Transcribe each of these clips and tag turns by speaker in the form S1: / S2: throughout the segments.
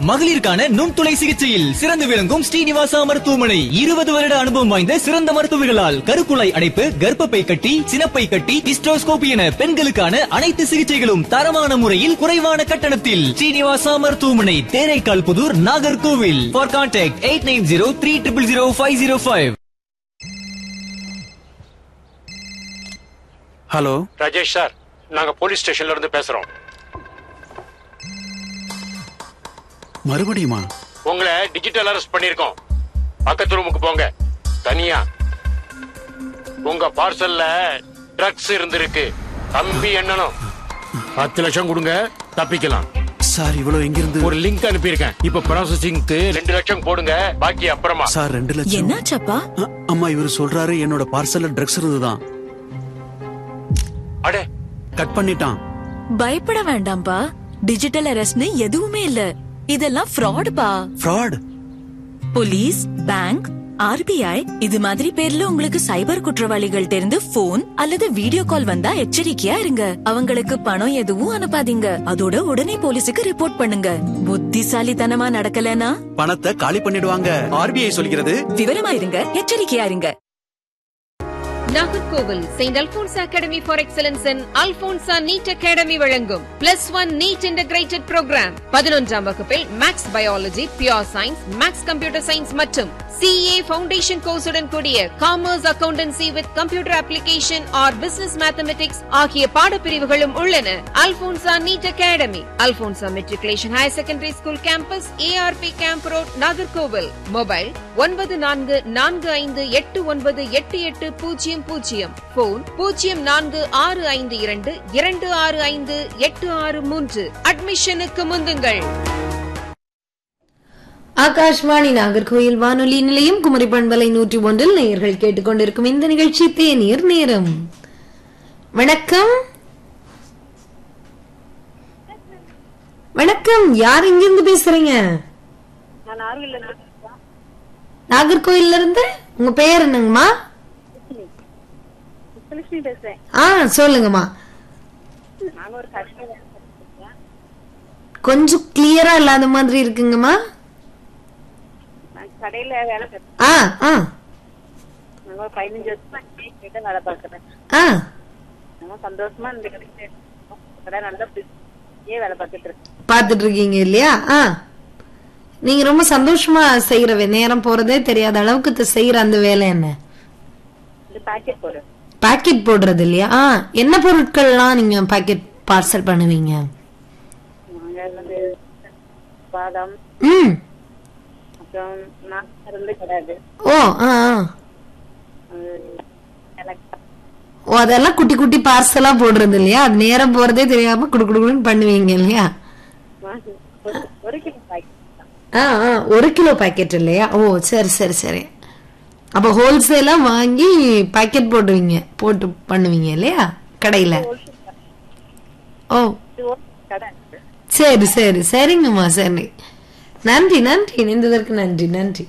S1: மகளிருக்கான நுண்துளை சிகிச்சையில் சிறந்து விளங்கும் ஸ்ரீனிவாசா மருத்துவமனை இருபது வருட அனுபவம் வாய்ந்த சிறந்த மருத்துவர்களால் கருக்குழாய் அடைப்பு கர்ப்பப்பை கட்டி சினப்பை கட்டி ஹிஸ்டோஸ்கோபி என பெண்களுக்கான அனைத்து சிகிச்சைகளும் தரமான முறையில் குறைவான கட்டணத்தில் ஸ்ரீனிவாசா மருத்துவமனை Theraikal Pudur Nagercoil for contact eight nine zero three triple zero five zero five
S2: hello
S3: Rajesh sir நாங்க போலீஸ் ஸ்டேஷன்ல இருந்து பேசுறோம்
S2: மறுபடியுமா
S3: உங்களை டிஜிட்டல் அரெஸ்ட் பண்ணிருக்கோம் பக்கத்து ரூமுக்கு போங்க தனியா உங்க பார்சல்ல ட்ரக்ஸ் இருந்திருக்கு தம்பி என்னனும் பத்து லட்சம் கொடுங்க தப்பிக்கலாம்
S2: சார் இவ்வளவு எங்கிருந்து
S3: ஒரு லிங்க் அனுப்பியிருக்கேன் இப்ப ப்ராசஸிங்க்கு ரெண்டு லட்சம் போடுங்க பாக்கி அப்புறமா
S2: சார் ரெண்டு லட்சம்
S4: என்னாச்சப்பா
S2: அ- அம்மா இவர் சொல்றாரு என்னோட பார்சல்ல ட்ரக்ஸ் இருந்துதான்
S3: அடே
S2: கட் பண்ணிட்டான்
S4: பயப்பட வேண்டாம்ப்பா டிஜிட்டல் அரெஸ்ட்னு எதுவுமே இல்ல இதெல்லாம் ஃப்ராடுப்பா
S2: ஃப்ராட்
S4: போலீஸ் பேங்க் ஆர்பிஐ இது மாதிரி பேர்ல உங்களுக்கு சைபர் குற்றவாளிகள் தெரிந்து போன் அல்லது வீடியோ கால் வந்தா எச்சரிக்கையா இருங்க அவங்களுக்கு பணம் எதுவும் அனுப்பாதீங்க அதோட உடனே போலீஸுக்கு ரிப்போர்ட் பண்ணுங்க புத்திசாலித்தனமா நடக்கலனா
S2: பணத்தை காலி பண்ணிடுவாங்க ஆர்பிஐ சொல்கிறது
S4: விவரமா இருங்க எச்சரிக்கையா இருங்க
S5: Nagercoil Saint Alphonse academy for excellence in Alphonsa NEET academy வழங்கும் plus one NEET integrated programme பதினொன்றாம் வகுப்பில் maths biology pure science maths computer science மற்றும் சிஏ ஃபவுண்டேஷன் கோர்ஸுடன் கூடிய commerce accountancy with computer application or business mathematics ஆகிய பாடப்பிரிவுகளும் உள்ளன Alphonsa NEET academy Alphonsa matriculation higher secondary school campus ARP camp road Nagercoil mobile ஒன்பது நான்கு நான்கு ஐந்து எட்டு ஒன்பது எட்டு எட்டு பூஜ்ஜியம் பூஜ்ஜியம் போன் பூஜ்ஜியம் நான்கு ஆறு ஐந்து இரண்டு இரண்டு ஆறு ஐந்து எட்டு ஆறு மூன்று அட்மிஷனுக்கு முந்துங்கள்
S6: ஆகாஷ்வாணி நாகர்கோயில் வானொலி நிலையம் குமரி பண்பலை நூற்றி ஒன்றில் நேயர்கள் கேட்டுக்கொண்டிருக்கும் இந்த நிகழ்ச்சி தேநீர் நேரம் வணக்கம் வணக்கம் யார் இங்கிருந்து பேசுறீங்க நாகர்கோயில்ல இருந்து உங்க பெயர் என்னங்கம்மா
S7: லட்சுமி பேசுறேன்
S6: ஆ சொல்லுங்கம்மா
S7: நாங்க ஒரு கடையில
S6: கொஞ்சம் கிளியரா இல்லாத மாதிரி இருக்குங்கம்மா
S7: நான் கடையில வேலை பார்க்கறேன்
S6: ஆ ஆ
S7: நாங்க ஒரு பதினஞ்சு வருஷமா கிட்ட வேலை பார்க்கறேன்
S6: ஆ
S7: நாங்க சந்தோஷமா இந்த கடையில இருக்கோம். கடை நல்லா பிஸியே வேலை பார்த்துட்டு இருக்கேன்
S6: பார்த்துட்டு இருக்கீங்க இல்லையா ஆ நீங்க ரொம்ப சந்தோஷமா செய்யற வே- நேரம் போறதே தெரியாத அளவுக்கு த- செய்யற அந்த வேலை என்ன
S7: இந்த பாக்கெட் போடு
S6: பாக்கெட் போடுறது இல்லையா ஆ என்ன பொருட்கள்லாம் நீங்க பாக்கெட் பார்சல் பண்ணுவீங்க
S7: நாங்க வந்து பாதாம்
S6: ம்
S7: அப்புறம் நான் இருந்து கிடையாது
S6: ஓ ஆ ஆ. ஓ அதெல்லாம் குட்டி குட்டி பார்சலா போடுறது இல்லையா அது நேரம் போறதே தெரியாம குடு குடுன்னு பண்ணுவீங்க இல்லையா
S7: ஒரு கிலோ பாக்கெட்
S6: ஆ ஆ ஒரு கிலோ பாக்கெட் இல்லையா ஓ சரி சரி சரி அப்ப ஹோல்சேலா வாங்கி பாக்கெட் போடுவீங்க போட்டு பண்ணுவீங்க இல்லையா கடையில ஓ
S7: கடை
S6: சரி சரி சரிங்கம்மா சரி நன்றி நன்றி இணைந்ததற்கு நன்றி நன்றி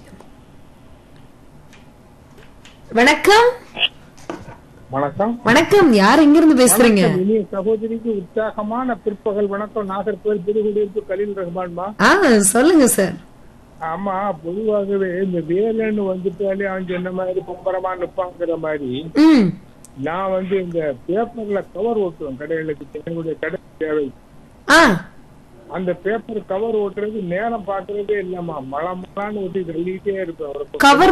S6: வணக்கம்
S8: வணக்கம்
S6: வணக்கம் யார் எங்கிருந்து பேசுறீங்க
S8: வணக்கம், இனிய சகோதரிக்கு உற்சாகமான பிற்பகல் வணக்கம் நாகர்கோவில் புதுக்குடியிருப்பு கலீல் ரஹ்மான்மா
S6: ஆ சொல்லுங்க சார்
S8: ஆமா பொதுவாகவே இந்த வேலைன்னு வந்துட்டாலே அவன் சொன்ன மாதிரி பொம்பரமா நிப்பாங்கிற மாதிரி
S6: ம்
S8: நான் வந்து இந்த பேப்பர்ல கவர் ஓட்டுவேன் கடைகளுக்கு என்னுடைய கடை தேவை
S6: ஆ
S8: அந்த பேப்பர் கவர் ஓட்டுறது நேரம் பாக்குறதே இல்லம்மா மழை மழான்னு ஓட்டி தள்ளிட்டே இருப்பேன் ஒரு பக்கம்.
S6: கவர்